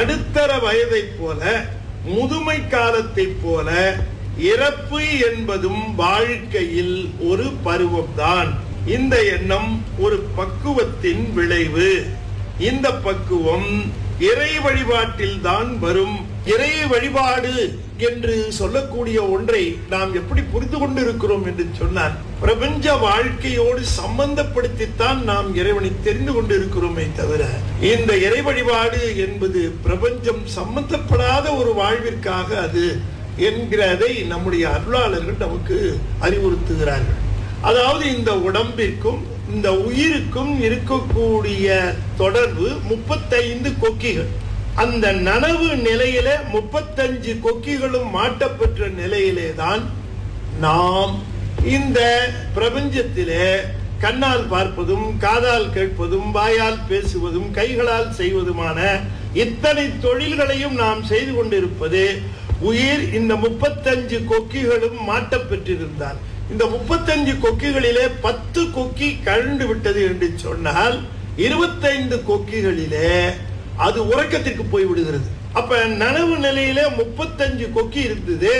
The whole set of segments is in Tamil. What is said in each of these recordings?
நடுத்தர வயதைப் போல முதுமை காலத்தைப் போல இறப்பு என்பதும் வாழ்க்கையில் ஒரு பருவம்தான் இந்த எண்ணம் ஒரு பக்குவத்தின் விளைவு இந்த பக்குவம் இறை வழிபாட்டில் தான் வரும் இறை வழிபாடு என்று சொல்லக்கூடிய ஒன்றை நாம் எப்படி புரிந்து கொண்டிருக்கிறோம் என்று சொன்னால் பிரபஞ்ச வாழ்க்கையோடு சம்பந்தப்படுத்தித்தான் நாம் இறைவனை தெரிந்து கொண்டிருக்கிறோமே தவிர இந்த இறை வழிபாடு என்பது பிரபஞ்சம் சம்பந்தப்படாத ஒரு வாழ்விற்காக அது என்கிறதை நம்முடைய அருளாளர்கள் நமக்கு அறிவுறுத்துகிறார்கள் அதாவது இந்த உடம்பிற்கும் இந்த உயிருக்கும் இருக்கக்கூடிய தொடர்பு முப்பத்தைந்து கொக்கிகள் அந்த நனவு நிலையில முப்பத்தஞ்சு கொக்கிகளும் மாட்டப்பெற்ற நிலையிலே தான் நாம் இந்த பிரபஞ்சத்திலே கண்ணால் பார்ப்பதும் காதால் கேட்பதும் வாயால் பேசுவதும் கைகளால் செய்வதுமான இத்தனை தொழில்களையும் நாம் செய்து கொண்டிருப்பது உயிர் இந்த முப்பத்தஞ்சு கொக்கிகளும் மாட்டப் பெற்றிருந்தால் இந்த முப்பத்தஞ்சு கொக்கிகளிலே பத்து கொக்கி கழண்டு விட்டது என்று சொன்னால் இருபத்தைந்து கொக்கிகளிலே அது உறக்கத்திற்கு போய் விடுகிறது அப்ப நனவு நிலையில முப்பத்தஞ்சு கொக்கி இருந்தது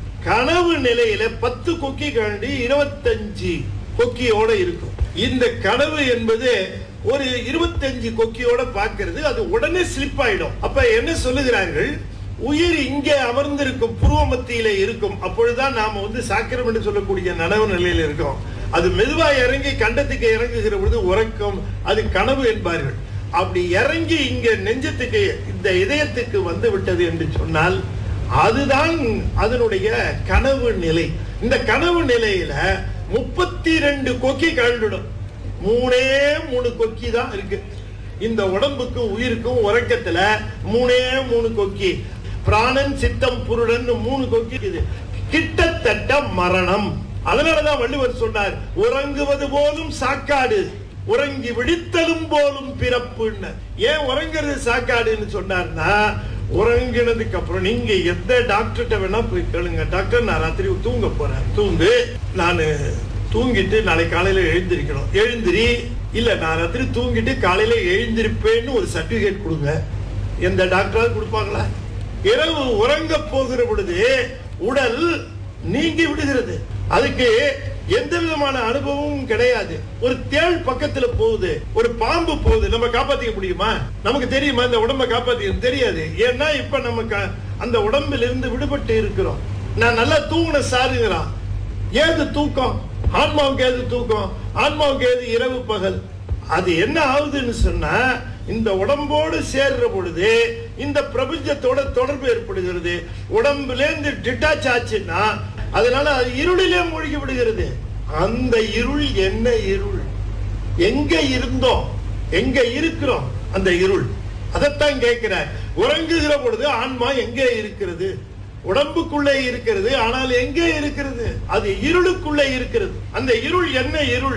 கனவு நிலையில பத்து கொக்கி கழண்டு இருபத்தஞ்சு கொக்கியோட இருக்கும் இந்த கனவு என்பது ஒரு இருபத்தஞ்சு கொக்கியோட பார்க்கிறது அது உடனே ஸ்லிப் ஆயிடும் அப்ப என்ன சொல்லுகிறார்கள் உயிர் இங்கே அமர்ந்திருக்கும் புருவ மத்தியில இருக்கும் அப்பொழுதுதான் நாம வந்து சாக்கிரம் என்று சொல்லக்கூடிய நனவு நிலையில இருக்கோம் அது மெதுவா இறங்கி கண்டத்துக்கு இறங்குகிற பொழுது உறக்கம் அது கனவு என்பார்கள் அப்படி இறங்கி இங்க நெஞ்சத்துக்கு இந்த இதயத்துக்கு வந்து விட்டது என்று சொன்னால் அதுதான் அதனுடைய கனவு நிலை இந்த கனவு நிலையில முப்பத்தி ரெண்டு கொக்கி கழண்டுடும் மூணே மூணு கொக்கி தான் இருக்கு இந்த உடம்புக்கும் உயிருக்கும் உறக்கத்துல மூணே மூணு கொக்கி பிராணன் சித்தம் புருடன் மூணு கொக்கி இருக்குது கிட்டத்தட்ட மரணம் அதனாலதான் வள்ளுவர் சொன்னார் உறங்குவது போலும் சாக்காடு உறங்கி விழித்தலும் போலும் பிறப்புன்னு ஏன் உறங்குறது சாக்காடுன்னு சொன்னார்னா உறங்கினதுக்கு அப்புறம் நீங்க எந்த டாக்டர்கிட்ட வேணா போய் கேளுங்க டாக்டர் நான் ராத்திரி தூங்க போறேன் தூங்கு நான் தூங்கிட்டு நாளை காலையில எழுந்திருக்கணும் எழுந்திரி இல்ல நான் ராத்திரி தூங்கிட்டு காலையில எழுந்திருப்பேன்னு ஒரு சர்டிபிகேட் கொடுங்க எந்த டாக்டராவது கொடுப்பாங்களா இரவு உறங்க போகிற பொழுது உடல் நீங்கி விடுகிறது அதுக்கு எந்த விதமான அனுபவமும் கிடையாது ஒரு தேள் பக்கத்துல போகுது ஒரு பாம்பு போகுது நம்ம காப்பாத்திக்க முடியுமா நமக்கு தெரியுமா இந்த உடம்ப காப்பாத்திக்க தெரியாது ஏன்னா இப்ப நம்ம அந்த உடம்பில் இருந்து விடுபட்டு இருக்கிறோம் நான் நல்லா தூங்கின சாருங்கிறான் ஏது தூக்கம் ஆன்மாவுக்கு ஏது தூக்கம் ஆன்மாவுக்கு ஏது இரவு பகல் அது என்ன ஆகுதுன்னு சொன்னா இந்த உடம்போடு சேர்ற பொழுது இந்த பிரபஞ்சத்தோட தொடர்பு ஏற்படுகிறது உடம்புலேருந்து டிட்டாச் ஆச்சுன்னா அதனால அது இருளிலே மூழ்கி விடுகிறது அந்த இருள் என்ன இருள் எங்க இருந்தோம் எங்க இருக்கிறோம் அந்த இருள் அதைத்தான் கேட்கிறார் உறங்குகிற பொழுது ஆன்மா எங்கே இருக்கிறது உடம்புக்குள்ளே இருக்கிறது ஆனால் எங்கே இருக்கிறது அது இருளுக்குள்ளே இருக்கிறது அந்த இருள் என்ன இருள்